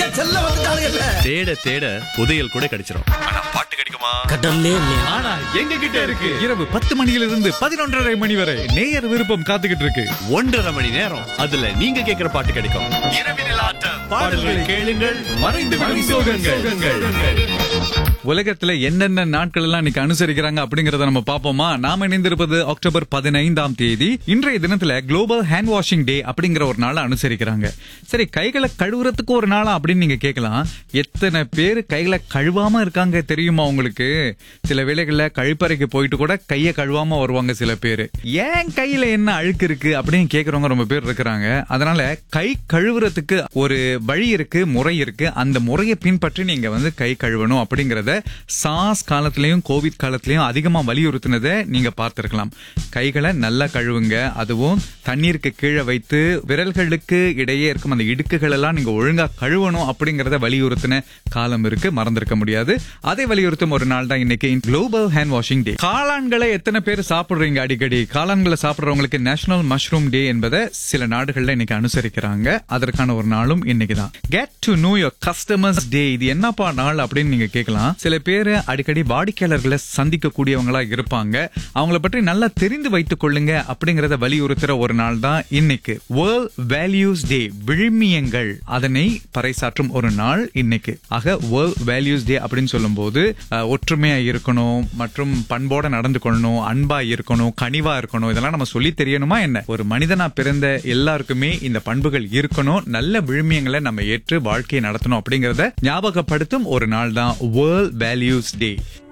செல்ல வந்துட்டானுங்கல்ல தேட தேட புதையல் கூட கிடைச்சிரும் ஆனா பாட்டு கிடைக்குமா கடல்லே இல்லையா ஆனா எங்க கிட்ட இருக்கு இரவு பத்து மணியிலிருந்து பதினொன்றரை மணி வரை நேயர் விருப்பம் காத்துக்கிட்டு இருக்கு ஒன்றரை மணி நேரம் அதுல நீங்க கேக்குற பாட்டு கிடைக்கும் இரவினில் ஆட்டம் பாடல்களை கேளுங்கள் மறைந்து விடும் சோகங்கள் உலகத்துல என்னென்ன நாட்கள் எல்லாம் இன்னைக்கு அனுசரிக்கிறாங்க அப்படிங்கறத நம்ம பாப்போமா நாம இணைந்திருப்பது அக்டோபர் பதினைந்தாம் தேதி இன்றைய தினத்துல குளோபல் ஹேண்ட் வாஷிங் டே அப்படிங்கிற ஒரு நாளை அனுசரிக்கிறாங்க சரி கைகளை கழுவுறதுக்கு ஒரு நாளா அப்படின்னு நீங்க கேட்கலாம் எத்தனை பேர் கைகளை கழுவாம இருக்காங்க தெரியுமா உங்களுக்கு சில வேளைகள்ல கழிப்பறைக்கு போயிட்டு கூட கையை கழுவாம வருவாங்க சில பேர் ஏன் கையில என்ன அழுக்கு இருக்கு அப்படின்னு கேக்குறவங்க ரொம்ப பேர் இருக்கிறாங்க அதனால கை கழுவுறதுக்கு ஒரு வழி இருக்கு முறை இருக்கு அந்த முறையை பின்பற்றி நீங்க வந்து கை கழுவணும் அப்படிங்கறத சாஸ் காலத்திலயும் கோவிட் காலத்திலயும் அதிகமா வலியுறுத்தினதை நீங்க பார்த்திருக்கலாம் கைகளை நல்லா கழுவுங்க அதுவும் தண்ணீருக்கு கீழே வைத்து விரல்களுக்கு இடையே இருக்கும் அந்த இடுக்குகள் எல்லாம் நீங்க ஒழுங்கா கழுவணும் அப்படிங்கறத வலியுறுத்தின காலம் இருக்கு மறந்திருக்க முடியாது அதை வலியுறுத்தும் ஒரு நாள் தான் இன்னைக்கு குளோபல் ஹேண்ட் வாஷிங் டே காளான்களை எத்தனை பேர் சாப்பிடுறீங்க அடிக்கடி காளான்களை சாப்பிடுறவங்களுக்கு நேஷனல் மஷ்ரூம் டே என்பதை சில நாடுகள்ல இன்னைக்கு அனுசரிக்கிறாங்க அதற்கான ஒரு நாளும் இன்னைக்கு தான் get to know your customers day இது என்னப்பா நாள் அப்படின்னு நீங்க கேட்கலாம் சில பேர் அடிக்கடி வாடிக்கையாளர்களை சந்திக்க கூடியவங்களா இருப்பாங்க அவங்கள பற்றி நல்லா தெரிந்து வைத்துக் கொள்ளுங்க அப்படிங்கறத வலியுறுத்துற ஒரு நாள் தான் இன்னைக்கு வேர்ல்ட் வேல்யூஸ் டே விழுமியங்கள் அதனை பறைசாற்றும் ஒரு நாள் இன்னைக்கு ஆக வேர்ல்ட் வேல்யூஸ் டே அப்படின்னு சொல்லும்போது அஹ், ஒற்றுமையா இருக்கணும் மற்றும் பண்போட நடந்து கொள்ளணும் அன்பா இருக்கணும் கனிவா இருக்கணும் இதெல்லாம் நம்ம சொல்லி தெரியணுமா என்ன ஒரு மனிதனா பிறந்த எல்லாருக்குமே இந்த பண்புகள் இருக்கணும் நல்ல விழுமியங்களை நம்ம ஏற்று வாழ்க்கையை நடத்தணும் அப்படிங்கறத ஞாபகப்படுத்தும் ஒரு நாள் தான் வேர்ல்ட் வேல்யூஸ் டே